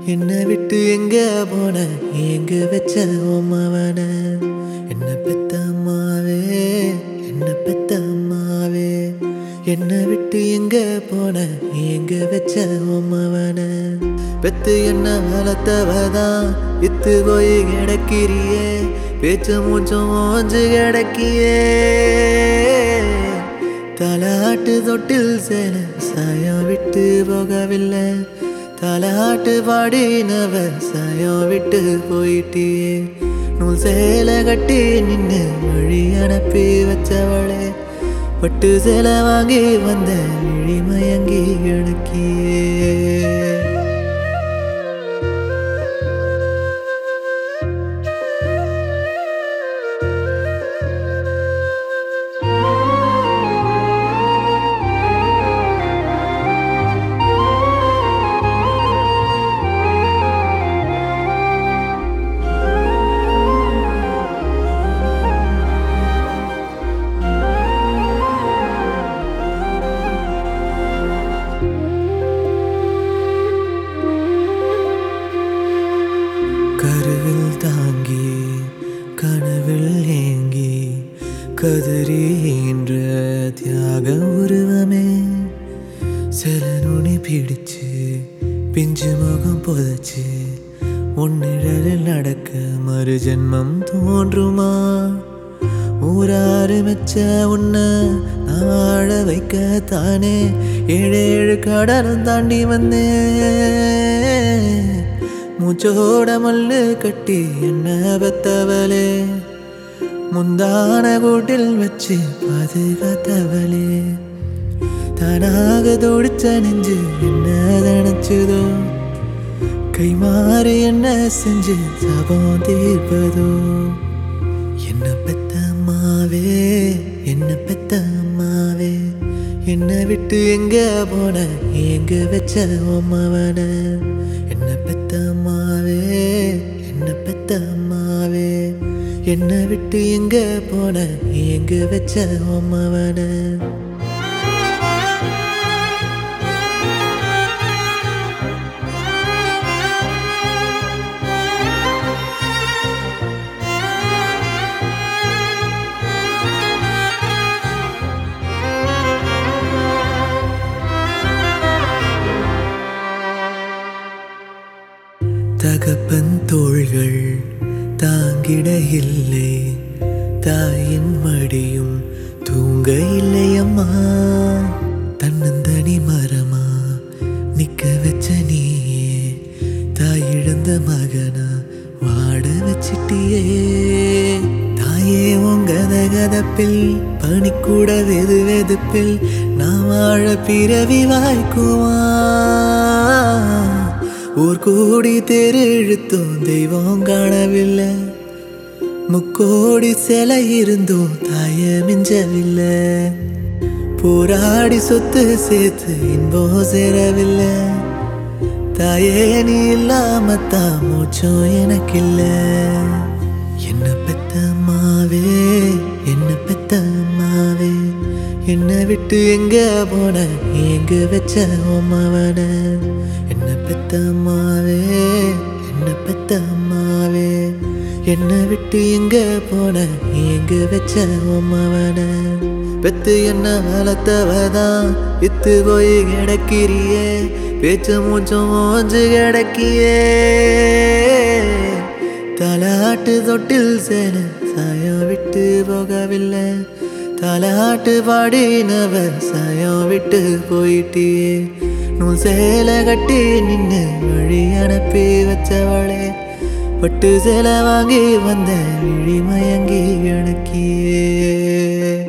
என்னை விட்டு எங்க போன எங்க வச்ச உமாவன என்ன பெத்த அம்மாவே என்ன பெத்த அம்மாவே என்னை விட்டு எங்க போன எங்க வச்ச உமாவன பெத்து என்ன வளர்த்தவதான் இத்து போய் கிடக்கிறியே பேச்சு மூச்சும் ஓஞ்சு கிடக்கியே தலாட்டு தொட்டில் சேல சாயம் விட்டு போகவில்லை தலாட்டு பாடினவ சாயம் விட்டு போயிட்டியே நூல் சேலை கட்டி நின்று வழி அனுப்பி வச்சவளே பட்டு சேலை வாங்கி வந்த விழி மயங்கி கிடக்கியே கருவில் தாங்கி கனவில் ஏங்கி கதறி என்ற தியாக உருவமே சில நுனி பிடிச்சு பிஞ்சு முகம் புதைச்சு ஒன்னிழலில் நடக்க மறு ஜென்மம் தோன்றுமா ஊராறு மெச்ச உன்னை நான் வாழ வைக்க தானே ஏழு ஏழு கடலும் தாண்டி வந்தேன் மூச்சோட மல்லு கட்டி என்ன பெத்தவளே முந்தான கூட்டில் வச்சு பாதுகாத்தவளே தானாக தோடிச்ச நெஞ்சு என்ன நினைச்சதோ கை மாறி என்ன செஞ்சு சபம் தீர்ப்பதோ என்ன பெத்த அம்மாவே என்ன பெத்த அம்மாவே என்னை விட்டு எங்க போன எங்க வச்ச அம்மாவன என்ன பெத்த அம்மாவே என்ன பெத்த அம்மாவே என்னை விட்டு எங்க போன எங்க வச்ச அம்மாவன தகப்பன் தோள்கள் தாங்கிட இல்லை தாயின் மடியும் தூங்க இல்லை அம்மா தன்னந்தனி மரமா நிக்க வச்ச நீயே தாய் இழந்த மகனா வாட வச்சிட்டியே தாயே உங்க கதப்பில் பனிக்கூட வெது வெதுப்பில் நான் வாழ பிறவி வாய்க்குவா ஊர் கூடி தெரு இழுத்தும் தெய்வம் காணவில்லை முக்கோடி சிலை இருந்தும் தாய மிஞ்சவில்லை போராடி சொத்து சேர்த்து இன்பம் சேரவில்லை தாயே நீ இல்லாம தான் மூச்சம் எனக்கில்ல என்ன பெத்த அம்மாவே என்ன பெத்த அம்மாவே என்னை விட்டு எங்க போன எங்க வச்ச அம்மாவன என்ன பெத்த அம்மாவே என்ன பெத்த அம்மாவே என்னை விட்டு எங்க போன எங்க வச்ச அம்மாவன பெத்து என்ன வளர்த்தவதான் இத்து போய் கிடக்கிறியே பேச்சு மூச்சும் ஓஞ்சு கிடக்கியே தலாட்டு தொட்டில் சேல சாயம் விட்டு போகவில்லை தலாட்டு பாடினவ சாயம் விட்டு போயிட்டியே நூல் சேலை கட்டி நின்று வழி அனுப்பி வச்சவளே பட்டு சேலை வாங்கி வந்த விழி மயங்கி கிடக்கியே